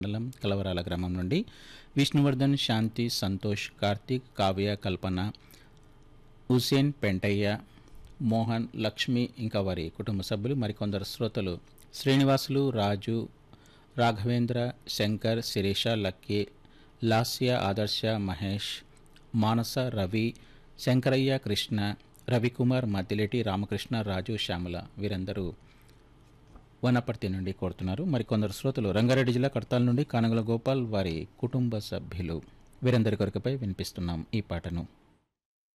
మండలం కలవరాల గ్రామం నుండి విష్ణువర్ధన్ శాంతి సంతోష్ కార్తీక్ కావ్య కల్పన హుసేన్ పెంటయ్య మోహన్ లక్ష్మి ఇంకా వారి కుటుంబ సభ్యులు మరికొందరు శ్రోతలు శ్రీనివాసులు రాజు రాఘవేంద్ర శంకర్ శిరీష లక్కీ లాస్య ఆదర్శ మహేష్ మానస రవి శంకరయ్య కృష్ణ రవికుమార్ మద్దిలేటి రామకృష్ణ రాజు శ్యామల వీరందరూ వనపర్తి నుండి కోరుతున్నారు మరికొందరు శ్రోతలు రంగారెడ్డి జిల్లా కడతాల నుండి కానగల గోపాల్ వారి కుటుంబ సభ్యులు వీరందరి కొరకుపై వినిపిస్తున్నాం ఈ పాటను